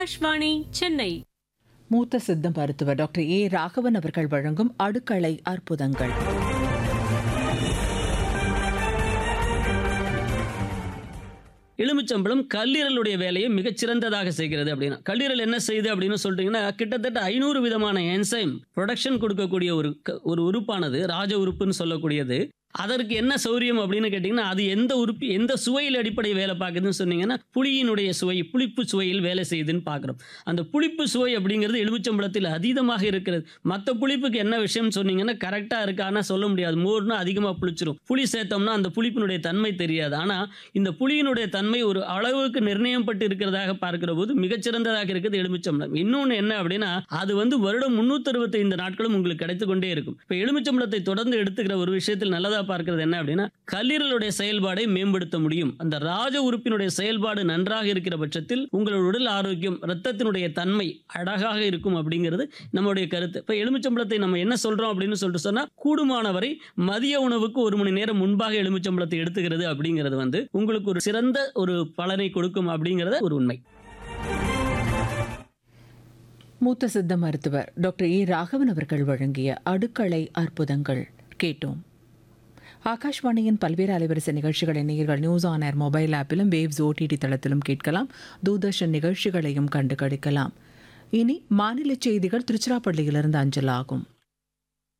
ஆகாஷ்வாணி சென்னை மூத்த சித்த மருத்துவர் டாக்டர் ஏ ராகவன் அவர்கள் வழங்கும் அடுக்களை அற்புதங்கள் எலுமிச்சம்பழம் கல்லீரலுடைய வேலையை மிகச்சிறந்ததாக செய்கிறது அப்படின்னா கல்லீரல் என்ன செய்யுது அப்படின்னு சொல்லிட்டீங்கன்னா கிட்டத்தட்ட ஐநூறு விதமான என்சைம் ப்ரொடக்ஷன் கொடுக்கக்கூடிய ஒரு க- ஒரு உறுப்பானது ராஜ உறுப்புன்னு சொல்லக்கூடியது அதற்கு என்ன சௌரியம் அப்படின்னு கேட்டிங்கன்னா அது எந்த உறுப்பு எந்த சுவையில் அடிப்படை வேலை பார்க்குதுன்னு சொன்னீங்கன்னா புளியினுடைய சுவை புளிப்பு சுவையில் வேலை செய்யுதுன்னு பார்க்குறோம் அந்த புளிப்பு சுவை அப்படிங்கிறது எலுமிச்சம்பழத்தில் அதீதமாக இருக்கிறது மற்ற புளிப்புக்கு என்ன விஷயம் சொன்னீங்கன்னா கரெக்டாக இருக்கான்னா சொல்ல முடியாது மோர்னா அதிகமாக புளிச்சிரும் புளி சேர்த்தோம்னா அந்த புளிப்பினுடைய தன்மை தெரியாது ஆனால் இந்த புளியினுடைய தன்மை ஒரு அளவுக்கு நிர்ணயம் பட்டு இருக்கிறதாக பார்க்கிற போது மிகச்சிறந்ததாக இருக்குது எலுமிச்சம்பழம் இன்னொன்று என்ன அப்படின்னா அது வந்து வருடம் முன்னூத்தி அறுபத்தைந்து நாட்களும் உங்களுக்கு கிடைத்து கொண்டே இருக்கும் இப்போ எலுமிச்சம்பழத்தை தொடர்ந்து எடுத்துக்கிற ஒரு விஷயத்தில் நல்லதா பார்க்கிறது என்ன அப்படின்னா கல்லீரலுடைய செயல்பாடை மேம்படுத்த முடியும் அந்த ராஜ உறுப்பினுடைய செயல்பாடு நன்றாக இருக்கிற பட்சத்தில் உங்களோட உடல் ஆரோக்கியம் ரத்தத்தினுடைய தன்மை அழகாக இருக்கும் அப்படிங்கிறது நம்மளுடைய கருத்து இப்போ எலுமிச்சம்பழத்தை நம்ம என்ன சொல்றோம் அப்படின்னு சொல்லிட்டு சொன்னா கூடுமானவரை மதிய உணவுக்கு ஒரு மணி நேரம் முன்பாக எலுமிச்சம்பழத்தை எடுத்துக்கிறது அப்படிங்கிறது வந்து உங்களுக்கு ஒரு சிறந்த ஒரு பலனை கொடுக்கும் அப்படிங்கிறது ஒரு உண்மை மூத்த சித்த மருத்துவர் டாக்டர் ஏ ராகவன் அவர்கள் வழங்கிய அடுக்களை அற்புதங்கள் கேட்டோம் ஆகாஷ்வாணியின் பல்வேறு அலைவரிசை நிகழ்ச்சிகளை நேயர்கள் நியூஸ் ஆன் ஏர் மொபைல் ஆப்பிலும் வேவ்ஸ் ஓடிடி தளத்திலும் கேட்கலாம் தூர்தர்ஷன் நிகழ்ச்சிகளையும் கண்டு களிக்கலாம் இனி மாநில செய்திகள் திருச்சிராப்பள்ளியிலிருந்து அஞ்சலாகும்